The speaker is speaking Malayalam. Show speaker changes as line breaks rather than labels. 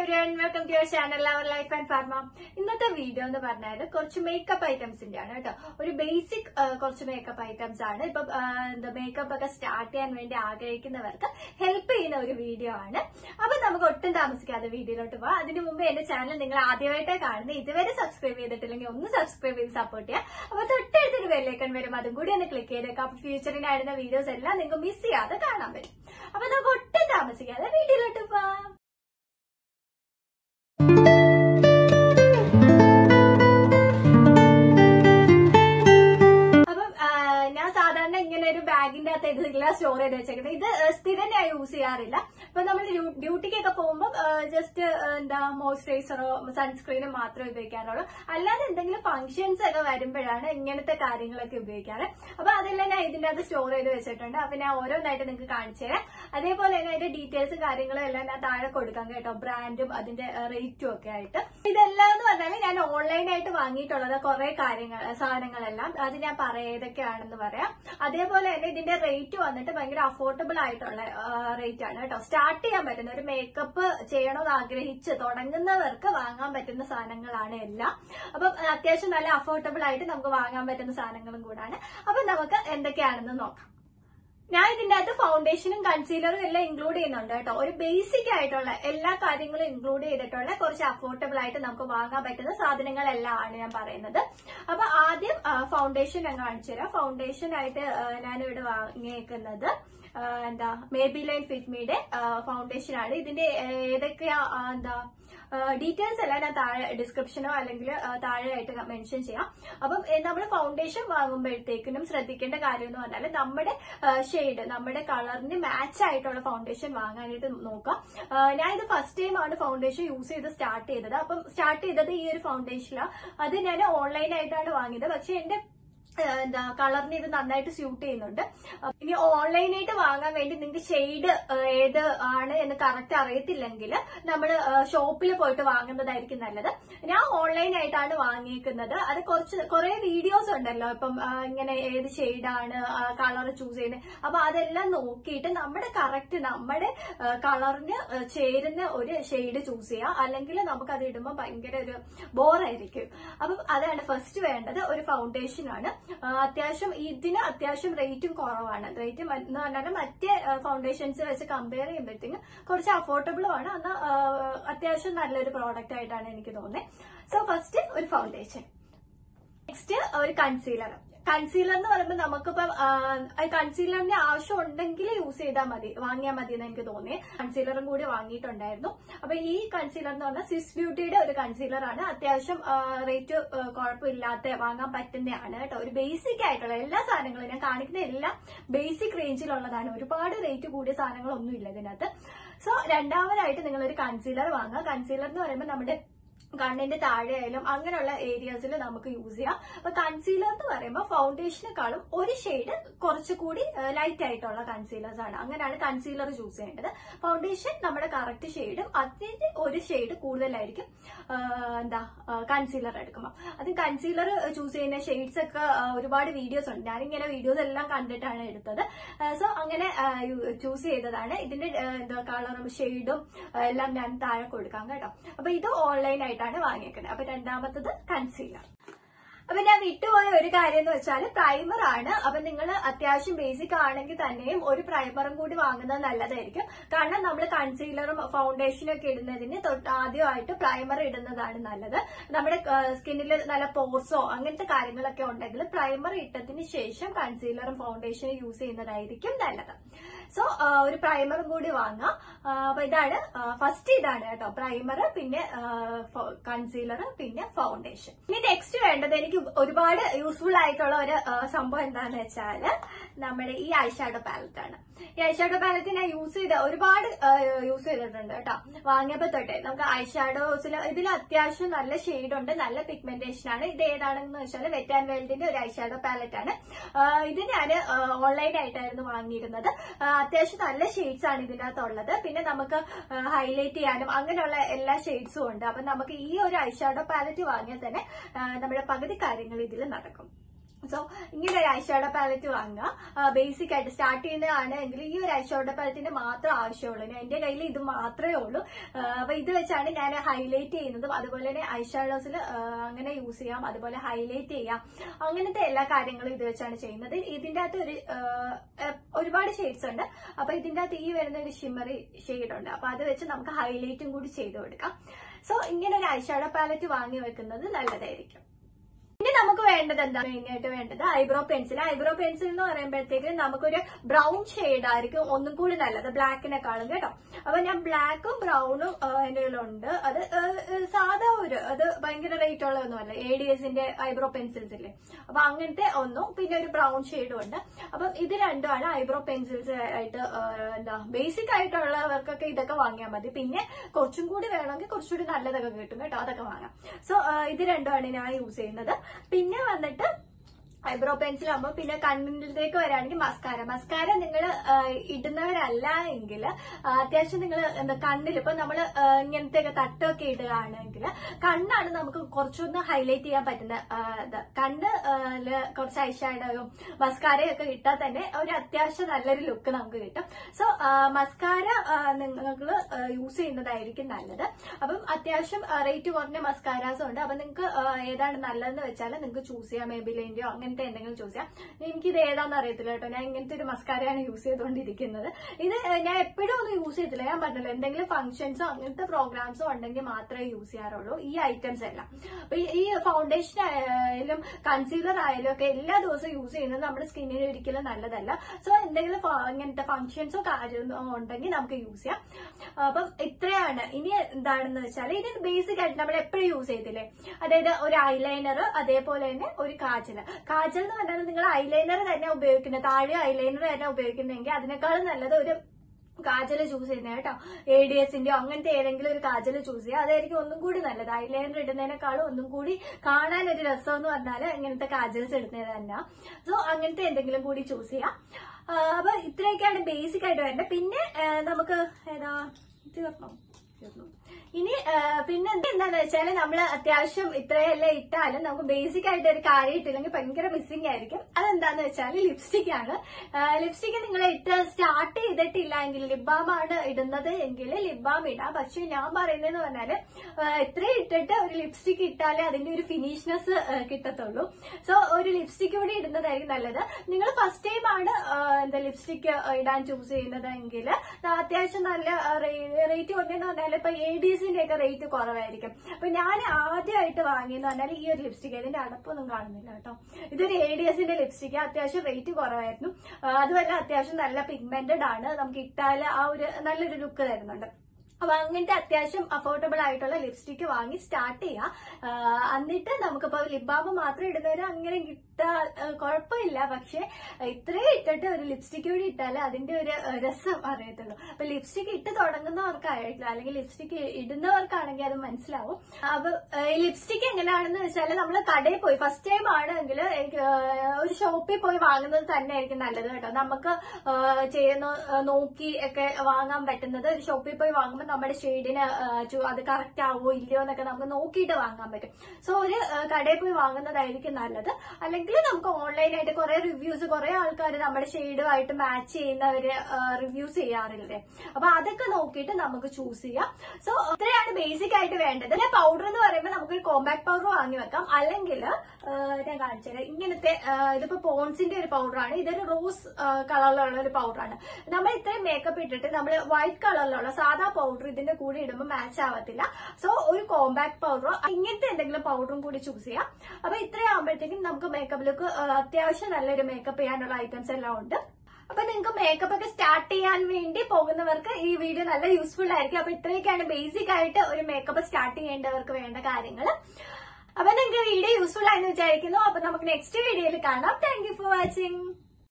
everyone welcome to your channel our life and pharma ഇന്നത്തെ വീഡിയോ എന്ന് പറഞ്ഞാൽ കുറച്ച് മേക്കപ്പ് ഐറ്റംസിന്റെ ആണ് കേട്ടോ ഒരു ബേസിക് കുറച്ച് മേക്കപ്പ് ഐറ്റംസ് ആണ് ഇപ്പൊ എന്താ മേക്കപ്പ് ഒക്കെ സ്റ്റാർട്ട് ചെയ്യാൻ വേണ്ടി ആഗ്രഹിക്കുന്നവർക്ക് ഹെൽപ്പ് ചെയ്യുന്ന ഒരു വീഡിയോ ആണ് അപ്പൊ നമുക്ക് ഒട്ടും താമസിക്കാതെ വീഡിയോയിലോട്ട് പോവാം അതിന് മുമ്പ് എന്റെ ചാനൽ നിങ്ങൾ ആദ്യമായിട്ടേ കാണുന്നത് ഇതുവരെ സബ്സ്ക്രൈബ് ചെയ്തിട്ടില്ലെങ്കിൽ ഒന്ന് സബ്സ്ക്രൈബ് ചെയ്ത് സപ്പോർട്ട് ചെയ്യാം അപ്പൊ തൊട്ടടുത്തൊരു ബെല്ലേക്കൺ വരും അതും കൂടി ഒന്ന് ക്ലിക്ക് ചെയ്തേക്കാം അപ്പൊ ഫ്യൂച്ചറിനായിരുന്ന വീഡിയോസ് എല്ലാം നിങ്ങൾക്ക് മിസ് ചെയ്യാതെ കാണാൻ പറ്റും അപ്പൊ നമുക്ക് ഒട്ടും താമസിക്കാതെ വീഡിയോയിലോട്ട് പോവാം അപ്പം ആ, ഞാൻ സാധാരണ ഇങ്ങനെ ഒരു ബാഗിന്റെ അകത്ത് ഇതില്ല സ്റ്റോർ ചെയ്ത് വെച്ചേക്കുന്നത് ഇത് ആ, സ്ഥിരം ഞാൻ യൂസ് ചെയ്യാറില്ല ഇപ്പൊ നമ്മൾ ഡ്യൂട്ടിക്കൊക്കെ പോകുമ്പോൾ ജസ്റ്റ് എന്താ മോയ്സ്ചറൈസറോ സൺസ്ക്രീനോ മാത്രമേ ഉപയോഗിക്കാറുള്ളൂ അല്ലാതെ എന്തെങ്കിലും ഫംഗ്ഷൻസ് ഒക്കെ വരുമ്പോഴാണ് ഇങ്ങനത്തെ കാര്യങ്ങളൊക്കെ ഉപയോഗിക്കാറ് അപ്പൊ അതെല്ലാം ഞാൻ ഇതിന്റെ അകത്ത് സ്റ്റോർ ചെയ്ത് വെച്ചിട്ടുണ്ട് അപ്പൊ ഞാൻ ഓരോന്നായിട്ട് നിങ്ങൾക്ക് കാണിച്ചു തരാം അതേപോലെ തന്നെ അതിന്റെ ഡീറ്റെയിൽസും കാര്യങ്ങളും എല്ലാം ഞാൻ താഴെ കൊടുക്കാം കേട്ടോ ബ്രാൻഡും അതിന്റെ റേറ്റും ഒക്കെ ആയിട്ട് ഇതെല്ലാം എന്ന് പറഞ്ഞാൽ ഞാൻ ഓൺലൈനായിട്ട് വാങ്ങിയിട്ടുള്ളത് കുറെ കാര്യങ്ങൾ സാധനങ്ങളെല്ലാം അത് ഞാൻ പറയാം ഏതൊക്കെയാണെന്ന് പറയാം അതേപോലെ തന്നെ ഇതിന്റെ റേറ്റ് വന്നിട്ട് ഭയങ്കര അഫോർഡബിൾ ആയിട്ടുള്ള റേറ്റ് ആണ് കേട്ടോ സ്റ്റാർട്ട് ചെയ്യാൻ പറ്റുന്ന ഒരു മേക്കപ്പ് ചെയ്യണമെന്ന് ആഗ്രഹിച്ച് തുടങ്ങുന്നവർക്ക് വാങ്ങാൻ പറ്റുന്ന സാധനങ്ങളാണ് എല്ലാം അപ്പം അത്യാവശ്യം നല്ല അഫോർഡബിൾ ആയിട്ട് നമുക്ക് വാങ്ങാൻ പറ്റുന്ന സാധനങ്ങളും കൂടാണ് അപ്പൊ നമുക്ക് എന്തൊക്കെയാണെന്ന് നോക്കാം ഞാൻ ഇതിന്റെ അകത്ത് ഫൗണ്ടേഷനും കൺസീലറും എല്ലാം ഇൻക്ലൂഡ് ചെയ്യുന്നുണ്ട് കേട്ടോ ഒരു ബേസിക് ആയിട്ടുള്ള എല്ലാ കാര്യങ്ങളും ഇൻക്ലൂഡ് ചെയ്തിട്ടുള്ള കുറച്ച് അഫോർഡബിൾ ആയിട്ട് നമുക്ക് വാങ്ങാൻ പറ്റുന്ന സാധനങ്ങളെല്ലാം ആണ് ഞാൻ പറയുന്നത് അപ്പൊ ആദ്യം ഫൗണ്ടേഷൻ ഞാൻ കാണിച്ചു തരാം ഫൗണ്ടേഷൻ ആയിട്ട് ആ, ഞാനിവിടെ വാങ്ങിയേക്കുന്നത് ആ, എന്താ മേബി ലൈൻ ഫിറ്റ്മിയുടെ ഫൗണ്ടേഷൻ ആണ് ഇതിന്റെ ആ, ഏതൊക്കെയാ ആ, എന്താ ഡീറ്റെയിൽസ് എല്ലാം ഞാൻ താഴെ ഡിസ്ക്രിപ്ഷനോ അല്ലെങ്കിൽ താഴെയായിട്ട് മെൻഷൻ ചെയ്യാം അപ്പം നമ്മൾ ഫൗണ്ടേഷൻ വാങ്ങുമ്പോഴത്തേക്കിനും ശ്രദ്ധിക്കേണ്ട കാര്യം എന്ന് പറഞ്ഞാൽ നമ്മുടെ ഷെയ്ഡ് നമ്മുടെ കളറിന് മാച്ച് ആയിട്ടുള്ള ഫൗണ്ടേഷൻ വാങ്ങാനായിട്ട് നോക്കാം ആ, ഞാൻ ഇത് ഫസ്റ്റ് ടൈം ആണ് ഫൗണ്ടേഷൻ യൂസ് ചെയ്ത് സ്റ്റാർട്ട് ചെയ്തത് അപ്പം സ്റ്റാർട്ട് ചെയ്തത് ഈ ഒരു ഫൗണ്ടേഷനിലാണ് അത് ഞാൻ ഓൺലൈനായിട്ടാണ് വാങ്ങിയത് പക്ഷെ എന്റെ ആ, എന്താ കളറിന് ഇത് നന്നായിട്ട് സ്യൂട്ട് ചെയ്യുന്നുണ്ട് അപ്പൊ ഇനി ഓൺലൈനായിട്ട് വാങ്ങാൻ വേണ്ടി നിങ്ങൾക്ക് ഷെയ്ഡ് ഏത് ആണ് എന്ന് കറക്റ്റ് അറിയത്തില്ലെങ്കിൽ നമ്മൾ ഷോപ്പിൽ പോയിട്ട് വാങ്ങുന്നതായിരിക്കും നല്ലത് ഞാൻ ഓൺലൈനായിട്ടാണ് വാങ്ങിയേക്കുന്നത് അത് കുറച്ച് കുറെ വീഡിയോസ് ഉണ്ടല്ലോ ഇപ്പം ആ, ഇങ്ങനെ ഏത് ഷെയ്ഡാണ് കളർ ചൂസ് ചെയ്യുന്നത് അപ്പൊ അതെല്ലാം നോക്കിയിട്ട് നമ്മുടെ കറക്റ്റ് നമ്മുടെ കളറിന് ചേരുന്ന ഒരു ഷെയ്ഡ് ചൂസ് ചെയ്യുക അല്ലെങ്കിൽ നമുക്ക് അത് ഇടുമ്പോൾ ഭയങ്കര ഒരു ബോറായിരിക്കും അപ്പം അതാണ് ഫസ്റ്റ് വേണ്ടത് ഒരു ഫൗണ്ടേഷൻ ആണ് ആ, അത്യാവശ്യം ഇതിന് അത്യാവശ്യം റേറ്റും കുറവാണ് റേറ്റ് എന്ന് പറഞ്ഞാൽ മറ്റേ ഫൗണ്ടേഷൻസ് വെച്ച് കമ്പയർ ചെയ്യുമ്പോഴത്തേക്കും കുറച്ച് അഫോർഡബിളും ആണ് എന്നാൽ ആ, അത്യാവശ്യം നല്ലൊരു പ്രോഡക്റ്റ് ആയിട്ടാണ് എനിക്ക് തോന്നുന്നത് സോ ഫസ്റ്റ് ഒരു ഫൗണ്ടേഷൻ നെക്സ്റ്റ് ഒരു കൺസീലർ കൺസീലർ എന്ന് പറയുമ്പോൾ നമുക്കിപ്പം കൺസീലറിന്റെ ആവശ്യം ഉണ്ടെങ്കിൽ യൂസ് ചെയ്താൽ മതി വാങ്ങിയാൽ മതി എന്ന് എനിക്ക് തോന്നി കൺസീലറും കൂടി വാങ്ങിയിട്ടുണ്ടായിരുന്നു അപ്പൊ ഈ കൺസീലർ എന്ന് പറഞ്ഞാൽ സിസ് ബ്യൂട്ടിയുടെ ഒരു കൺസീലർ ആണ് അത്യാവശ്യം റേറ്റ് കുഴപ്പമില്ലാത്ത വാങ്ങാൻ പറ്റുന്നതാണ് കേട്ടോ ഒരു ബേസിക് ആയിട്ടുള്ള എല്ലാ സാധനങ്ങളും ഞാൻ കാണിക്കുന്ന എല്ലാം ബേസിക് റേഞ്ചിലുള്ളതാണ് ഒരുപാട് റേറ്റ് കൂടിയ സാധനങ്ങളൊന്നും ഇല്ല ഇതിനകത്ത് സോ രണ്ടാമതായിട്ട് നിങ്ങൾ ഒരു കൺസീലർ വാങ്ങുക കൺസീലർ എന്ന് പറയുമ്പോൾ നമ്മുടെ കണ്ണിന്റെ താഴെയായാലും അങ്ങനെയുള്ള ഏരിയാസിൽ നമുക്ക് യൂസ് ചെയ്യാം അപ്പൊ കൺസീലർ എന്ന് പറയുമ്പോൾ ഫൗണ്ടേഷനെക്കാളും ഒരു ഷെയ്ഡ് കുറച്ചുകൂടി ലൈറ്റ് ആയിട്ടുള്ള കൺസീലേഴ്സ് ആണ് അങ്ങനെയാണ് കൺസീലർ ചൂസ് ചെയ്യേണ്ടത് ഫൗണ്ടേഷൻ നമ്മുടെ കറക്റ്റ് ഷെയ്ഡും അതിന്റെ ഒരു ഷെയ്ഡ് കൂടുതലായിരിക്കും ആ, എന്താ കൺസീലർ എടുക്കുമ്പോൾ അത് കൺസീലർ ചൂസ് ചെയ്യുന്ന ഷെയ്ഡ്സ് ഒക്കെ ആ, ഒരുപാട് വീഡിയോസ് ഉണ്ട് ഞാനിങ്ങനെ വീഡിയോസ് എല്ലാം കണ്ടിട്ടാണ് എടുത്തത് സോ അങ്ങനെ ചൂസ് ചെയ്തതാണ് ഇതിന്റെ ആ, എന്താ കളറും ഷെയ്ഡും എല്ലാം ഞാൻ താഴെ കൊടുക്കാം കേട്ടോ അപ്പൊ ഇത് ഓൺലൈൻ ആയിട്ടാണ് വാങ്ങിയേക്കുന്നത് അപ്പൊ രണ്ടാമത്തത് കൺസീലർ അപ്പൊ ഞാൻ വിട്ടുപോയ ഒരു കാര്യം എന്ന് വെച്ചാൽ പ്രൈമർ ആണ് അപ്പൊ നിങ്ങൾ അത്യാവശ്യം ബേസിക് ആണെങ്കിൽ തന്നെയും ഒരു പ്രൈമറും കൂടി വാങ്ങുന്നത് നല്ലതായിരിക്കും കാരണം നമ്മൾ കൺസീലറും ഫൗണ്ടേഷനും ഒക്കെ ഇടുന്നതിന് തൊട്ട് ആദ്യമായിട്ട് പ്രൈമർ ഇടുന്നതാണ് നല്ലത് നമ്മുടെ സ്കിന്നിൽ നല്ല പോർസോ അങ്ങനത്തെ കാര്യങ്ങളൊക്കെ ഉണ്ടെങ്കിൽ പ്രൈമർ ഇട്ടതിന് ശേഷം കൺസീലറും ഫൗണ്ടേഷനും യൂസ് ചെയ്യുന്നതായിരിക്കും നല്ലത് സോ ഒരു പ്രൈമറും കൂടി വാങ്ങാം ആ, അപ്പൊ ഇതാണ് ഫസ്റ്റ് ഇതാണ് കേട്ടോ പ്രൈമർ പിന്നെ കൺസീലർ പിന്നെ ഫൗണ്ടേഷൻ ഇനി നെക്സ്റ്റ് വേണ്ടത് എനിക്ക് ഒരുപാട് യൂസ്ഫുൾ ആയിട്ടുള്ള ഒരു ആ, സംഭവം എന്താണെന്ന് വെച്ചാല് നമ്മുടെ ഈ ഐഷാഡോ പാലറ്റ് ആണ് ഈ ഐഷാഡോ പാലറ്റ് ഞാൻ യൂസ് ചെയ്ത ഒരുപാട് യൂസ് ചെയ്തിട്ടുണ്ട് കേട്ടോ വാങ്ങിയപ്പോ തൊട്ടേ നമുക്ക് ഐഷാഡോസിൽ ഇതിൽ അത്യാവശ്യം നല്ല ഷെയ്ഡ് ഉണ്ട് നല്ല പിഗ്മെന്റേഷൻ ആണ് ഇത് ഏതാണെന്ന് വെച്ചാൽ വെറ്റ് ആൻഡ് വേൾഡിന്റെ ഒരു ഐഷാഡോ പാലറ്റ് ആണ് ആ, ഇത് ഞാൻ ഓൺലൈൻ ആയിട്ടായിരുന്നു വാങ്ങിയിരുന്നത് ആ, അത്യാവശ്യം നല്ല ഷെയ്ഡ്സ് ആണ് ഇതിനകത്തുള്ളത് പിന്നെ നമുക്ക് ഹൈലൈറ്റ് ചെയ്യാനും അങ്ങനെയുള്ള എല്ലാ ഷെയ്ഡ്സും ഉണ്ട് അപ്പൊ നമുക്ക് ഈ ഒരു ഐഷാഡോ പാലറ്റ് വാങ്ങിയാൽ തന്നെ ആ, നമ്മുടെ പകുതി കാര്യങ്ങൾ ഇതിൽ നടക്കും സോ ഇങ്ങനെ ഒരു ഐഷാഡോ പാലറ്റ് വാങ്ങുക ബേസിക് ആയിട്ട് സ്റ്റാർട്ട് ചെയ്യുന്നതാണ് എങ്കിൽ ഈ ഒരു ഐഷാഡോ പാലറ്റിന്റെ മാത്രം ആവശ്യമുള്ളൂ ഇനി എന്റെ കയ്യിൽ ഇത് മാത്രമേ ഉള്ളൂ ആ, അപ്പൊ ഇത് വെച്ചാണ് ഞാൻ ഹൈലൈറ്റ് ചെയ്യുന്നതും അതുപോലെ തന്നെ ഐഷാഡോസിൽ അങ്ങനെ യൂസ് ചെയ്യാം അതുപോലെ ഹൈലൈറ്റ് ചെയ്യാം അങ്ങനത്തെ എല്ലാ കാര്യങ്ങളും ഇത് വെച്ചാണ് ചെയ്യുന്നത് ഇതിന്റെ അകത്ത് ഒരു ആ, ആ, ഒരുപാട് ഷെയ്ഡ്സ് ഉണ്ട് അപ്പൊ ഇതിന്റെ അകത്ത് ഈ വരുന്ന ഒരു ഷിമ്മറി ഷെയ്ഡ് ഉണ്ട് അപ്പൊ അത് വെച്ച് നമുക്ക് ഹൈലൈറ്റും കൂടി ചെയ്ത് കൊടുക്കാം സോ ഇങ്ങനെ ഒരു ഐഷാഡോ പാലറ്റ് വാങ്ങി വെക്കുന്നത് നല്ലതായിരിക്കും ഇനി നമുക്ക് വേണ്ടത് എന്താ മെയിൻ ആയിട്ട് വേണ്ടത് ഐബ്രോ പെൻസിൽ ഐബ്രോ പെൻസിൽ എന്ന് പറയുമ്പോഴത്തേക്ക് നമുക്കൊരു ബ്രൗൺ ഷെയ്ഡ് ആയിരിക്കും ഒന്നും കൂടി നല്ലത് ബ്ലാക്കിനെക്കാളും കേട്ടോ അപ്പൊ ഞാൻ ബ്ലാക്കും ബ്രൗണും എന്റെ കയ്യിലുണ്ട് അത് ആ, ആ, സാധാ ഒരു അത് ഭയങ്കര റേറ്റ് ഉള്ളതൊന്നുമല്ല എ ഡി എസിന്റെ ഐബ്രോ പെൻസിൽസ് ഇല്ലേ അപ്പൊ അങ്ങനത്തെ ഒന്നും പിന്നെ ഒരു ബ്രൗൺ ഷെയ്ഡും ഉണ്ട് അപ്പം ഇത് രണ്ടുമാണ് ഐബ്രോ പെൻസിൽസ് ആയിട്ട് ആ, എന്താ ബേസിക് ആയിട്ടുള്ളവർക്കൊക്കെ ഇതൊക്കെ വാങ്ങിയാൽ മതി പിന്നെ കുറച്ചും കൂടി വേണമെങ്കിൽ കുറച്ചുകൂടി നല്ലതൊക്കെ കിട്ടും കേട്ടോ അതൊക്കെ വാങ്ങാം സോ ഇത് രണ്ടുമാണ് ഞാൻ യൂസ് ചെയ്യുന്നത് പിന്നെ വന്നിട്ട് ഐബ്രോ പെൻസിൽ ആകുമ്പോൾ പിന്നെ കണ്ണിലേക്ക് വരാണെങ്കിൽ മസ്കാര മസ്കാര നിങ്ങൾ ഇടുന്നവരല്ല എങ്കിൽ അത്യാവശ്യം നിങ്ങൾ എന്താ കണ്ണിൽ ഇപ്പൊ നമ്മൾ ഇങ്ങനത്തെ ഒക്കെ തട്ടൊക്കെ ഇടുകയാണെങ്കിൽ കണ്ണാണ് നമുക്ക് കുറച്ചൊന്ന് ഹൈലൈറ്റ് ചെയ്യാൻ പറ്റുന്ന ആ, ഇത് കണ്ണ് ആ, ല് കുറച്ച് ഐഷാഡോയും മസ്കാരയും ഒക്കെ ഇട്ടാൽ തന്നെ ഒരു അത്യാവശ്യം നല്ലൊരു ലുക്ക് നമുക്ക് കിട്ടും സോ മസ്കാര നിങ്ങൾ യൂസ് ചെയ്യുന്നതായിരിക്കും നല്ലത് അപ്പം അത്യാവശ്യം റേറ്റ് കുറഞ്ഞ മസ്കാരാസും ഉണ്ട് അപ്പൊ നിങ്ങൾക്ക് ഏതാണ് നല്ലതെന്ന് വെച്ചാൽ നിങ്ങൾക്ക് ചൂസ് ചെയ്യാം മേബിലേന്റെയോ അങ്ങനത്തെ എന്തെങ്കിലും ചൂസ് ചെയ്യാം എനിക്കിത് ഏതാണെന്ന് അറിയത്തില്ല കേട്ടോ ഞാൻ ഇങ്ങനത്തെ ഒരു മസ്കാരയാണ് യൂസ് ചെയ്തുകൊണ്ടിരിക്കുന്നത് ഇത് ഏഹ്, ഞാൻ എപ്പോഴും ഒന്നും യൂസ് ചെയ്തില്ല ഞാൻ പറഞ്ഞല്ലോ എന്തെങ്കിലും ഫംഗ്ഷൻസോ അങ്ങനത്തെ പ്രോഗ്രാംസോ ഉണ്ടെങ്കിൽ മാത്രമേ യൂസ് ചെയ്യാറുള്ളൂ ഈ ഐറ്റംസ് എല്ലാം അപ്പൊ ഈ- ഈ ഫൗണ്ടേഷൻ ആയാലും കൺസീലർ ആയാലും ഒക്കെ എല്ലാ ദിവസവും യൂസ് ചെയ്യുന്നത് നമ്മുടെ സ്കിന്നിന് ഒരിക്കലും നല്ലതല്ല സോ എന്തെങ്കിലും ഫ- ഇങ്ങനത്തെ ഫംഗ്ഷൻസോ കാര്യമോ ഉണ്ടെങ്കിൽ നമുക്ക് യൂസ് ചെയ്യാം അപ്പം ഇത്രയാണ് ഇനി എന്താണെന്ന് വെച്ചാൽ ഇത് ബേസിക് ആയിട്ട് നമ്മൾ എപ്പോഴും യൂസ് ചെയ്തില്ലേ അതായത് ഒരു ഐലൈനർ അതേപോലെ തന്നെ ഒരു കാജൽ കാജൽ എന്ന് പറഞ്ഞാൽ നിങ്ങൾ ഐലൈനർ തന്നെ ഉപയോഗിക്കുന്നത് താഴെ ഐലൈനർ തന്നെ ഉപയോഗിക്കുന്നെങ്കിൽ അതിനേക്കാളും നല്ലത് ഒരു കാജൽ ചൂസ് ചെയ്യുന്നത് കേട്ടോ എ ഡി എസിന്റെയോ അങ്ങനത്തെ ഏതെങ്കിലും ഒരു കാജൽ ചൂസ് ചെയ്യുക അതായിരിക്കും ഒന്നും കൂടി നല്ലത് ഐലൈനർ ഇടുന്നതിനേക്കാളും ഒന്നും കൂടി കാണാൻ ഒരു രസം എന്ന് പറഞ്ഞാൽ ഇങ്ങനത്തെ കാജൽസ് ഇടുന്നത് തന്നെ സോ അങ്ങനത്തെ എന്തെങ്കിലും കൂടി ചൂസ് ചെയ്യാം ആ, അപ്പൊ ഇത്രയൊക്കെയാണ് ബേസിക് ആയിട്ട് വേണ്ടത് പിന്നെ ആ, നമുക്ക് ഏതാ തീർന്നു തീർന്നു ഇനി ആ, പിന്നെ എന്ത് എന്താന്ന് വെച്ചാൽ നമ്മൾ അത്യാവശ്യം ഇത്രയെല്ലാം ഇട്ടാലും നമുക്ക് ബേസിക് ആയിട്ട് ഒരു കാര്യം ഇട്ടില്ലെങ്കിൽ ഭയങ്കര മിസ്സിംഗ് ആയിരിക്കും അതെന്താന്ന് വെച്ചാൽ ലിപ്സ്റ്റിക് ആണ് ലിപ്സ്റ്റിക് നിങ്ങൾ ഇട്ട് സ്റ്റാർട്ട് ചെയ്തിട്ടില്ല എങ്കിൽ ലിപ് ബാം ആണ് ഇടുന്നത് എങ്കിൽ ലിപ് ബാം ഇടാം പക്ഷെ ഞാൻ പറയുന്നതെന്ന് പറഞ്ഞാല് ആ, ഇത്രയും ഇട്ടിട്ട് ഒരു ലിപ്സ്റ്റിക് ഇട്ടാലേ അതിന്റെ ഒരു ഫിനിഷ്നെസ് കിട്ടത്തുള്ളൂ സോ ഒരു ലിപ്സ്റ്റിക് കൂടി ഇടുന്നതായിരിക്കും നല്ലത് നിങ്ങൾ ഫസ്റ്റ് ടൈം ആണ് ആ, എന്താ ലിപ്സ്റ്റിക് ഇടാൻ ചൂസ് ചെയ്യുന്നതെങ്കിൽ അത്യാവശ്യം നല്ല റേറ്റ് കുറഞ്ഞെന്ന് പറഞ്ഞാൽ ഇപ്പൊ എ ഡി എസിന്റെ ഒക്കെ റേറ്റ് കുറവായിരിക്കും അപ്പൊ ഞാൻ ആദ്യമായിട്ട് വാങ്ങിയെന്ന് പറഞ്ഞാൽ ഈ ഒരു ലിപ്സ്റ്റിക് ഇതിന്റെ അടപ്പൊന്നും കാണുന്നില്ല കേട്ടോ ഇതൊരു എ ഡി എസിന്റെ ലിപ്സ്റ്റിക് അത്യാവശ്യം റേറ്റ് കുറവായിരുന്നു ആ, അതുമല്ല അത്യാവശ്യം നല്ല പിഗ്മെന്റഡ് ആണ് നമുക്ക് ഇട്ടാൽ ആ ഒരു നല്ലൊരു ലുക്ക് തരുന്നുണ്ട് അപ്പൊ അങ്ങനത്തെ അത്യാവശ്യം അഫോർഡബിൾ ആയിട്ടുള്ള ലിപ്സ്റ്റിക് വാങ്ങി സ്റ്റാർട്ട് ചെയ്യാം ആ, എന്നിട്ട് നമുക്കിപ്പോ ലിപ് ബാം മാത്രം ഇടുന്നവര് അങ്ങനെ കിട്ടാൽ ആ, കുഴപ്പമില്ല പക്ഷെ ഇത്രയും ഇട്ടിട്ട് ഒരു ലിപ്സ്റ്റിക് കൂടി ഇട്ടാൽ അതിന്റെ ഒരു ആ, രസം അറിയത്തുള്ളൂ അപ്പൊ ലിപ്സ്റ്റിക് ഇട്ട് തുടങ്ങുന്നവർക്കായിട്ടില്ല അല്ലെങ്കിൽ ലിപ്സ്റ്റിക് ഇടുന്നവർക്കാണെങ്കിൽ അത് മനസ്സിലാവും അപ്പൊ ലിപ്സ്റ്റിക് എങ്ങനെയാണെന്ന് വെച്ചാൽ നമ്മൾ കടയിൽ പോയി ഫസ്റ്റ് ടൈം ആണെങ്കിൽ ഒരു ഷോപ്പിൽ പോയി വാങ്ങുന്നത് തന്നെ ആയിരിക്കും നല്ലത് കേട്ടോ നമുക്ക് ആ, ചെയ്യുന്ന ആ, നോക്കി ഒക്കെ വാങ്ങാൻ പറ്റുന്നത് ഒരു ഷോപ്പിൽ പോയി വാങ്ങുമ്പോൾ നമ്മുടെ ഷെയ്ഡിന് അത് കറക്റ്റ് ആവോ ഇല്ലയോ എന്നൊക്കെ നമുക്ക് നോക്കിയിട്ട് വാങ്ങാൻ പറ്റും സോ ഒരു ആ, കടയിൽ പോയി വാങ്ങുന്നതായിരിക്കും നല്ലത് അല്ലെങ്കിൽ നമുക്ക് ഓൺലൈനായിട്ട് കുറെ റിവ്യൂസ് കുറെ ആൾക്കാർ നമ്മുടെ ഷെയ്ഡുമായിട്ട് മാച്ച് ചെയ്യുന്നവര് റിവ്യൂസ് ചെയ്യാറില്ലേ അപ്പൊ അതൊക്കെ നോക്കിയിട്ട് നമുക്ക് ചൂസ് ചെയ്യാം സോ ഇത്രയാണ് ബേസിക് ആയിട്ട് വേണ്ടത് പിന്നെ പൗഡർ എന്ന് പറയുമ്പോൾ നമുക്ക് ഒരു കോമ്പാക്ട് പൗഡർ വാങ്ങി വെക്കാം അല്ലെങ്കിൽ ഞാൻ കാണിച്ചു തരാം ഇങ്ങനത്തെ ആ, ഇതിപ്പോ പോൺസിന്റെ ഒരു പൗഡറാണ് ഇതൊരു റോസ് കളറിലുള്ള ഒരു പൗഡറാണ് നമ്മൾ ഇത്രയും മേക്കപ്പ് ഇട്ടിട്ട് നമ്മൾ വൈറ്റ് കളറിലുള്ള സാധാ പൗഡർ ഇതിന്റെ കൂടെ ഇടുമ്പോൾ മാച്ച് ആവത്തില്ല സോ ഒരു കോമ്പാക്ട് പൗഡറോ ഇങ്ങനത്തെ എന്തെങ്കിലും പൗഡറും കൂടി ചൂസ് ചെയ്യാം അപ്പൊ ഇത്രയും ആകുമ്പോഴത്തേക്കും നമുക്ക് മേക്കപ്പ് ലുക്ക് അത്യാവശ്യം നല്ലൊരു മേക്കപ്പ് ചെയ്യാനുള്ള ഐറ്റംസ് എല്ലാം ഉണ്ട് അപ്പൊ നിങ്ങൾക്ക് മേക്കപ്പ് ഒക്കെ സ്റ്റാർട്ട് ചെയ്യാൻ വേണ്ടി പോകുന്നവർക്ക് ഈ വീഡിയോ നല്ല യൂസ്ഫുൾ ആയിരിക്കും അപ്പൊ ഇത്രയൊക്കെയാണ് ബേസിക് ആയിട്ട് ഒരു മേക്കപ്പ് സ്റ്റാർട്ട് ചെയ്യേണ്ടവർക്ക് വേണ്ട കാര്യങ്ങൾ അപ്പൊ നിങ്ങൾക്ക് വീഡിയോ യൂസ്ഫുൾ ആയെന്ന് വിചാരിക്കുന്നു അപ്പൊ നമുക്ക് നെക്സ്റ്റ് വീഡിയോയിൽ കാണാം താങ്ക് യു ഫോർ വാച്ചിങ്